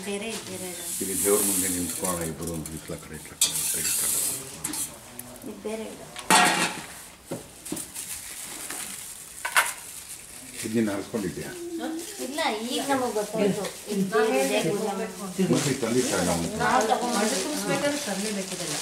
ಬೇರೆ ಇದು ಬೇರೆ ಇದೆ ಇಲ್ಲಿ ದೇವ್ರ ಮುಂದೆ ನಿಂತ್ಕೊಳ್ಳೋಣ ಇಬ್ಬರು ಒಂದು ಇತ್ಲ ಕಡೆ ಇತ್ಲ ಕಡೆ ಸೈಡ್ ಇಟ್ಕೊಂಡು. ಇದು ಬೇರೆ ಇದೆ ಇದು ನೀನು ಹರಿಸ್ಕೊಂಡಿದ್ಯಾ ಇಲ್ಲ ಈಗ ನಮಗೆ ಗೊತ್ತಾಯ್ತು ಇದು ಬೇರೆ ಇದೆ, ಇದು ನಮಗೆ- ಮತ್ತೆ ತಂದಿಟ್ಟಾಗ ನಾವು ನಾವು ತಗೊಂಡ್ ಮಣ್ಣು ತುಂಬಿಸ್ಬೇಕಾದ್ರೆ ತರಲೇಬೇಕಿದೆಲ್ಲ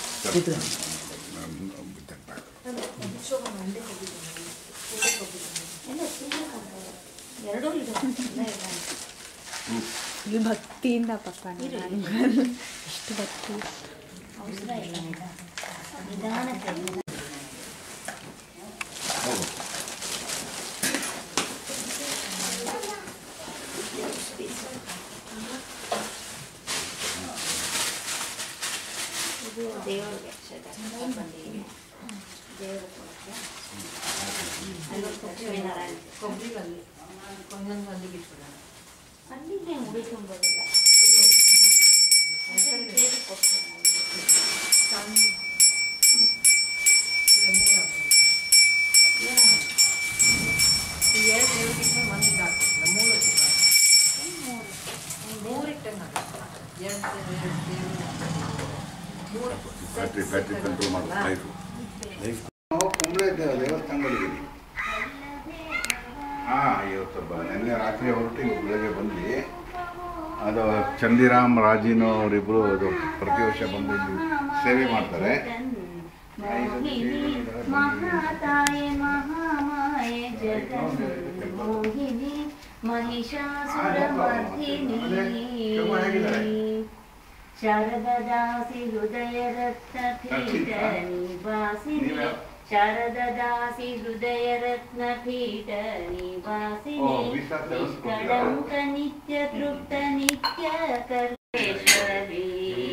ಇಲ್ಲ, ಸುಮ್ನೆ ಕೊಡ್ಬೋದು. ಎರಡೂ ಇದೆ ಇಲ್ಲ ಇಲ್ಲ ಇಲ್ಲಿ ಭಕ್ತಿಯಿಂದ ಪಪ್ಪ ನಾನು ಎಷ್ಟು ಭಕ್ತಿ ಅವಸರ ಇಲ್ಲ ನಿಧಾನ. ನಿಧಾನಕ್ಕೆ ಇದು ದೇವರಿಗೆ ಶ್ರದ್ಧೆ ಬಂದಿದ್ದೀನಿ ದೇವರ ಕೊಡಕ್ಕೆ ಅಲ್ಲೊಂದು ಲಕ್ಷ್ಮೀನಾರಾಯಣ ಕೊಬ್ಬರಿಗಲ್ಲಿ ಒಂದೊಂದು ಅಲ್ಲಿಗೆ ಇಟ್ಬಿಡೋಣ ಅಲ್ಲಿಗೆ ಮುಡಿ ತುಂಬೋದಿಲ್ಲ ದೇವ್ರಿಗೆ ಕೊಡ್ತೀನಿ. ಏನಾಗುತ್ತೆ? ಈ ಎರಡು ದೇವರಿಗೆ ಒಂದು ಇದಾಗ್ತದೆ ಮೂರು ಇಟ್ಬಿಡೋಣ. ಮೂರು ಇಟ್ಟಂಗೆ ಆಗುತ್ತೆ ಎರಡು ಎರಡು ದೇವರು ಮೂರು ಬ್ಯಾಟ್ರಿ ಬ್ಯಾಟ್ರಿ ಕಂಟ್ರೋಲ್ ಮಾಡೋದು ಲೈಫು ಲೈಫ್ ನಾವು ಕುಂಬಳೆ ದೇವಸ್ಥಾನಗಳಿದ್ದೀವಿ ಹಾಂ ಇವತ್ತು ಬ ನಿನ್ನೆ ರಾತ್ರಿ ಹೊರಟು ಇವತ್ತು ಬೆಳಗ್ಗೆ ಬಂದ್ವಿ ಅದು ಚಂದಿರಾಮ್ ರಾಜಿನೋ ಅವರಿಬ್ಬರು ಅದು ಪ್ರತಿ ವರ್ಷ ಬಂದು ಇಲ್ಲಿ ಸೇವೆ ಮಾಡ್ತಾರೆ ಮೋಹಿನಿ ಮಹಾತಾಯ ಮಹಾಮಾಯ ಜಗನ್ ಮೋಹಿನಿ ಮಹಿಷಾಸುರಮರ್ದಿನಿ ಶಾರದದಾಸಿ ಹೃದಯ ರತ್ನ ಪೀಠ ನಿವಾಸಿನಿ ಶಾರದದಾಸಿ ಹೃದಯ ರತ್ನ ಪೀಠ ನಿವಾಸಿನಿ ಕಳಂಕ ನಿತ್ಯ ತೃಪ್ತ ನಿತ್ಯ ಕರ್ಮೇಶ್ವರಿ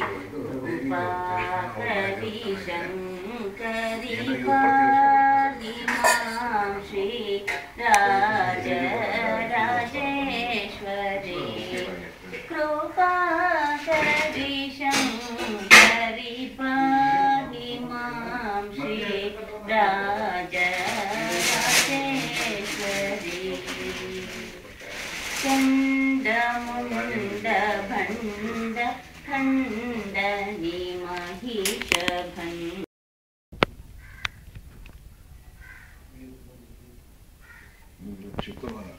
ರೂಪಾಕರಿ ಶಂಕರಿ ಪಾಲಿ ಮಾಂ ಶ್ರೀ ರಾಜ ರಾಜೇಶ್ವರಿ ಕೃಪಾಕರಿ ಶಂಕರಿ ಪಾಲಿ ಮಾಂ ಶ್ರೀ ರಾಜ ರಾಜೇಶ್ವರಿ ಚಂಡಮುಂಡ ಭಂಡ ಖಂಡ ಮಹಿಷ ಭಂಡ ಶುಕ್ರವಾರ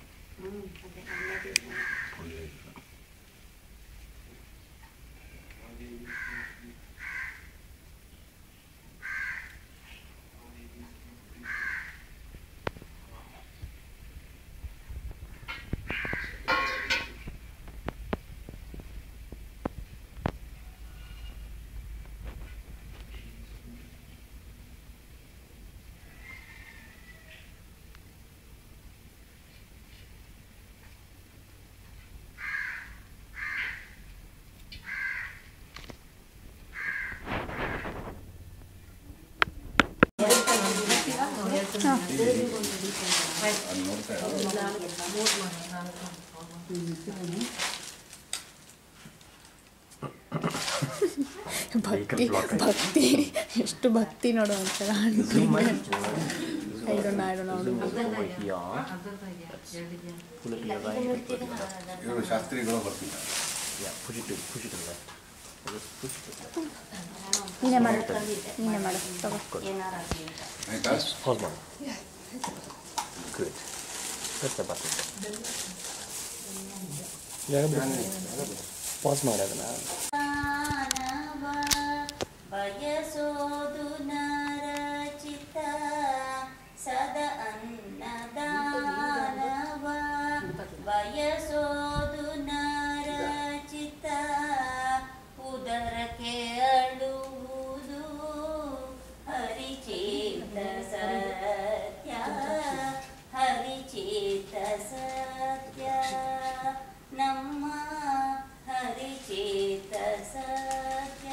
ಅದು ನೋಡ್ತಾ ಇರೋದು. ಭಕ್ತಿ ಭಕ್ತಿ ಎಷ್ಟು ಭಕ್ತಿ ನೋಡು ಒಂಥರ I don't I don't know ಇವರು ಶಾಸ್ತ್ರಿಗಳು ಬರ್ತಿದ್ದಾರೆ ನೀನೇ ಮಾಡು ನೀನೇ ಮಾಡು ತಗೋ ಏನಾರ ಆಗ್ಲಿ ಅಂತ. ಆಯ್ತಾ Pause ಮಾಡಿ Good. Press the button. Pass ಮಾಡೋದನ್ನ ಮಾನವ ಬಯಸೋದು ನರಚಿತ ಸದ ಅನ್ನದಾನವ ಬಯಸೋದು ನರಚಿತ ಉದರಕ್ಕೆ ಅಳುವುದು ಹರಿಚೇತ ಸತ್ಯ ಹರಿಚೇತ ಸತ್ಯ ನಮ್ಮ ಹರಿಚೇತ ಸತ್ಯ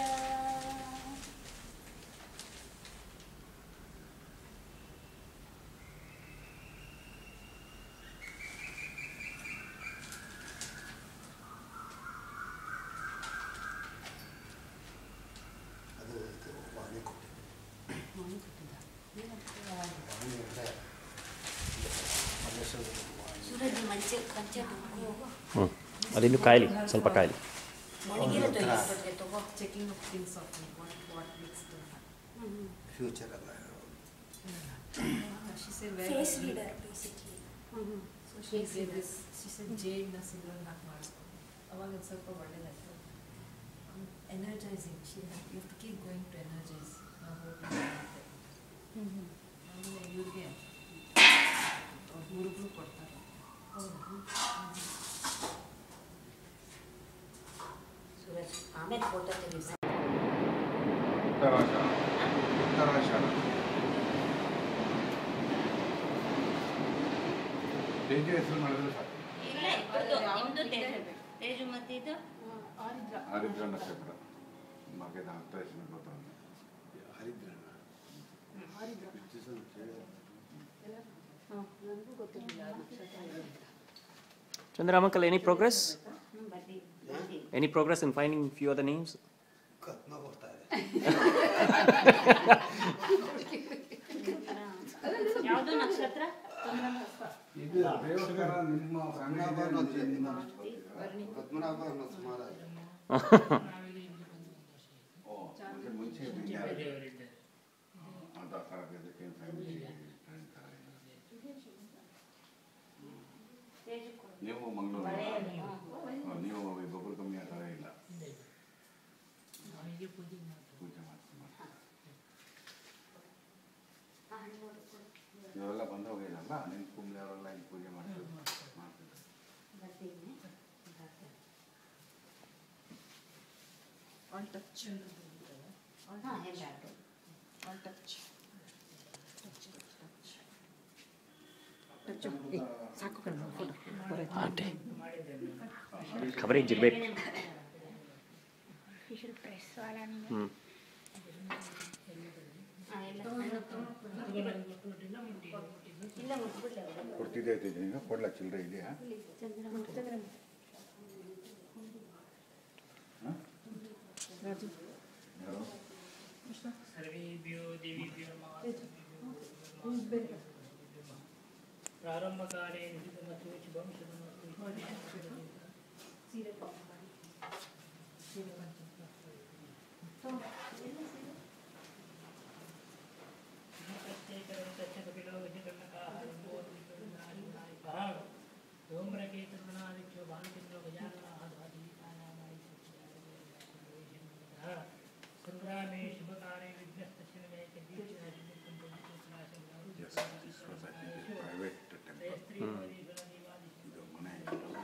ಸೂರಜ್ ಮಂಚೆ ಕಂಚೆ ಹೋಗು ಅದಿನ್ನು ಕಾಯಲಿ ಸ್ವಲ್ಪ ಕಾಯಲಿ ಒಣಗಿರುತ್ತೆ ಇಷ್ಟೊತ್ತಿಗೆ ತಗೋ checking of things of what what mix future ಎಲ್ಲ she said very face reader basically so she said this she said ಜೇಡ್ನ ಸಿಲ್ವರ್ ಹಾಕಿ ಮಾಡಿಸ್ಕೊಂಡು ಅವಾಗ ಒಂದು ಸ್ವಲ್ಪ ಒಳ್ಳೇದಾಯ್ತು energising she have you to keep going to energise ನಾವು ಆಮೇಲೆ ಇವ್ರಿಗೆ ಹುಡುಗರು ಕೊಡ್ತಾರೆ ಸುರೇಶ್ ಆಮೇಲೆ ಫೋಟೋ ತೆಗಿಸಿ ಉತ್ತರಾಷಾಢ ಉತ್ತರಾಷಾಢ ತೇಜ ಹೆಸರು ಮಾಡಿದ್ರೆ ಸಾಕು ಇಲ್ಲ ಇಬ್ಬರದು ನಿಮ್ದು ತೇಜು ತೇಜು ಮತ್ತೆ ಇದು ಆರಿದ್ರ ನಕ್ಷತ್ರ ನಮಗೆ ಅರ್ಥ ಹೆಸರು ಗೊತ್ತಾಗ ಹರಿದ್ರಣ್ಣ Chandiram uncle, any progress? ಹ್ಮ್, ಬರ್ದಿ ಬರ್ದಿ Any progress in finding few other names? ಕತ್ನ ಬರ್ತಾ ಇದೆ ಯಾವುದು ನಕ್ಷತ್ರ ಇದು ದೇವಸ್ಥಾನ ನಿಮ್ಮ ಪದ್ಮನಾಭ ಅನ್ನೋದು ಏನಿಲ್ಲ. ಪದ್ಮನಾಭ ಅನ್ನೋದು ಸುಮಾರು ಆಗಿದೆ. ಓ ಮತ್ತೆ ಮುಂಚೆ ಇದ್ದಿದ್ದು ಯಾರು? ಅದು ಆ ಥರ ಇದಕ್ಕೆ ಫ್ಯಾಮಿಲಿ ತೇಜು ಕೊಡು. ನೀವು ಮಂಗಳೂರು ಬಳೆಯಲ್ಲಿ, ಹ್ಮ್. ನೀವು ಇಬ್ಬೊಬ್ರು ಕಮ್ಮಿ ಆ ಥರ ಇಲ್ಲ ಪೂಜೆ ಮಾಡ್ತೀನಿ ಆ, ನೋಡು, ಕೊಡು. ಇವರೆಲ್ಲ ಬಂದು ಹೋಗಿಲ್ಲಲ್ಲ ನಿನ್ನ ಕುಂಬ್ಳೆ ಅವರೆಲ್ಲ ಹಿಂಗೆ ಪೂಜೆ ಮಾಡ್ತಿದ್ರು ಮಾಡ್ತಿದ್ರು ಬರ್ತೀನಿ ಬರ್ತೀನಿ. ಹಾ, ಹೆಬ್ಬಾರ್ದು. Auntie. Coverage ಇರ್ಬೇಕು ಹ್ಞೂ ಹಾ, ಇಲ್ಲ. ಇಲ್ಲ ಮುಟ್ಬಿಡ್ಲೆ ಅವ್ರು. ಕೊಡ್ತಿದ್ದೆ ಐತೆ ಈಗ ಕೊಡ್ಲ ಚಿಲ್ಲರೆ ಇದೆಯಾ ಹಾಂ? ಯಾರು? सर्वेभ्यो देवीभ्यो नमः प्रारम्भकाले निहितमतो शुभं शुभमस्तु प्रत्येकं तस्य कपिलो विधिकर्णकाः रम्भोद्विकरुणादिनायकः धूम्रकेतुर्गणादित्यो भानुचन्द्रो गजाननः द्वादीतानामायिषः सङ्ग्रामे शुभकारे विघ्नस्तस्य न मे Yes, this was I think a private temple. ಇದು ಮನೆ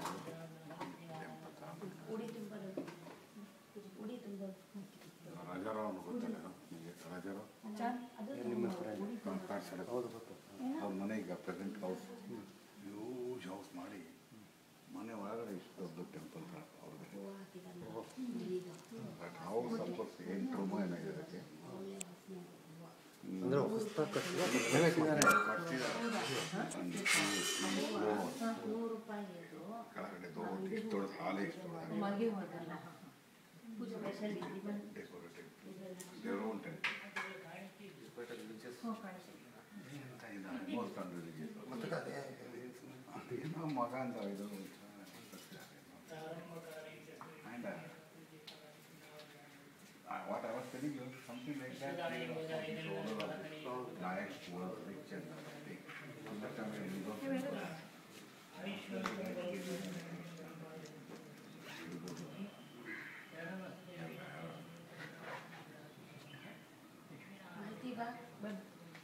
ಟೆಂಪಲ್ ಉಡಿ ತುಂಬೋದು ಉಡಿ ತುಂಬೋದು ರಾಜಾರಾವ್ ಅವ್ನು ಗೊತ್ತಲ್ಲ ನಿಮಗೆ ರಾಜಾರಾವ್ ಕಾಣಿಸ್ತಾರೆ ಅವ್ರ ಮನೆ ಈಗ ಪ್ರೆಸೆಂಟ್ ಹೌಸ್ ಹ್ಯೂಜ್ ಹೌಸ್ ಮಾಡಿ ಮನೆ ಒಳಗಡೆ ಇಷ್ಟು ದೊಡ್ಡ ಟೆಂಪಲ್ ಅವ್ರಿಗೆ ಬಟ್ ಹೌಸ್ ಸ್ವಲ್ಪ ಎಂಟು ರೂಮ್ ಏನಾಗಿದೆ ಅದಕ್ಕೆ ಅಂದ್ರೆ ಹೊಸ್ದಾಗಿ ಕಟ್ಟಿದ ಕಟ್ಟಿದ್ದಾರೆ ಕಟ್ಟಿದ್ದಾರೆ ಒಂದು ಈ- ಈ floor, ನೂರು ರೂಪಾಯಿ ಇದು ಕೆಳಗಡೆ ದೊಡ್ಡ ಇಷ್ಟು ದೊಡ್ಡ ಹಾಲೆ ಇಷ್ಟು ದೊಡ್ಡ ಮಲ್ಗೆ ಹೋದಲ್ಲ ಸ್ಪೆಷಲ್ ಇದು ಬಂದು ಡೆಕೋರೇಟಿವ್ ದೇವ್ರ ಉಂಟೆ ಮೋಸ್ಟ್ ರಿಲಿಜಿಯಸ್ ಮತ್ತೆ ಅದೇ ಏನೋ ಮಗ ಅಂತ ಇದು And, uh, uh, what I was telling you, something like that. he was talking to owner of this Nayak who was rich and everything. So that time when he goes to- ಮಾಹಿತಿ ಬಾ ಬನ್ನಿ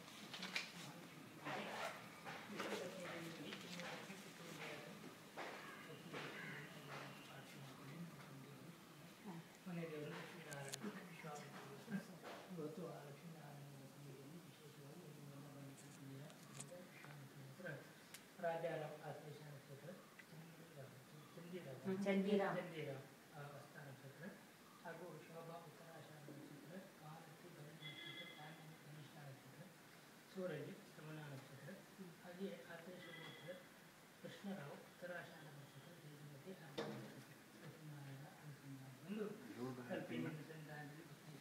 ಮನೆ ದೇವರು ಲಕ್ಷ್ಮೀನಾರಾಯಣ ಸ್ವಾಮಿ ಇವತ್ತು ಆ ಲಕ್ಷ್ಮೀನಾರಾಯಣ ಪೂಜೆಯಲ್ಲಿ ವಿಶೇಷವಾಗಿ ನಿಮ್ಮೆಲ್ಲ ಬಂದಿದ್ದೀರಾ ಹತ್ರ ರಾಜಾರಾಮ್ ಆಶ್ಲೇಷ ನಕ್ಷತ್ರ ಚಂದಿರಾಮ್ ಹ್ಮ್, ಚಂದಿರಾಮ್. ಚಂದಿರಾಮ್ ಅವಸ್ಥಾ ನಕ್ಷತ್ರ ಹಾಗೂ ಶೋಭಾ ಉತ್ತರಾಷಾಢ ನಕ್ಷತ್ರ ಮಾರುತಿ ಭರಣಿ ನಕ್ಷತ್ರ ಕಾಮಿನಿ ಕನಿಷ್ಠ ನಕ್ಷತ್ರ ಸೂರಜ್ ಶ್ರವಣ ನಕ್ಷತ್ರ ಹಾಗೆ ಆತೇಶ ನಕ್ಷತ್ರ ಕೃಷ್ಣರಾವ್ ಉತ್ತರಾಷಾಢ ನಕ್ಷತ್ರ ಶ್ರೀಮತಿ ಅರ್ಧ ನಕ್ಷತ್ರ ಲಕ್ಷ್ಮೀನಾರಾಯಣ ಅನುಸಂಧಾನ ಒಂದು ಕಲ್ಪಿನ ಅನುಸಂಧಾನದಲ್ಲಿ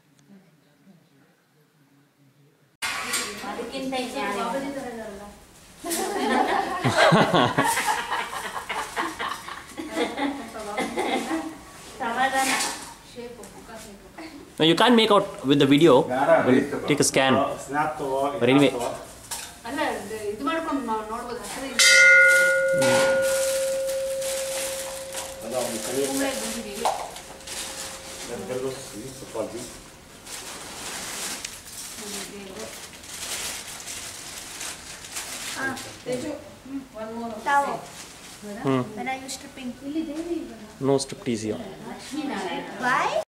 ಅದಕ್ಕಿಂತ ಇನ್ಯಾರು? No, you can't make out with the video. We'll take a scan. Snap ತಗೋ But anyway. ಅಲ್ಲ ಇದು- ಇದು ಮಾಡ್ಕೊಂಡು ನಾವು ನೋಡ್ಬೋದು ಹತ್ತಿರ ಕುಂಬಳೆ ಬಂದಿದ್ದೀವಿ one more Towel. Hmm. When are you stripping? No striptease here. Lakshminarayana Why?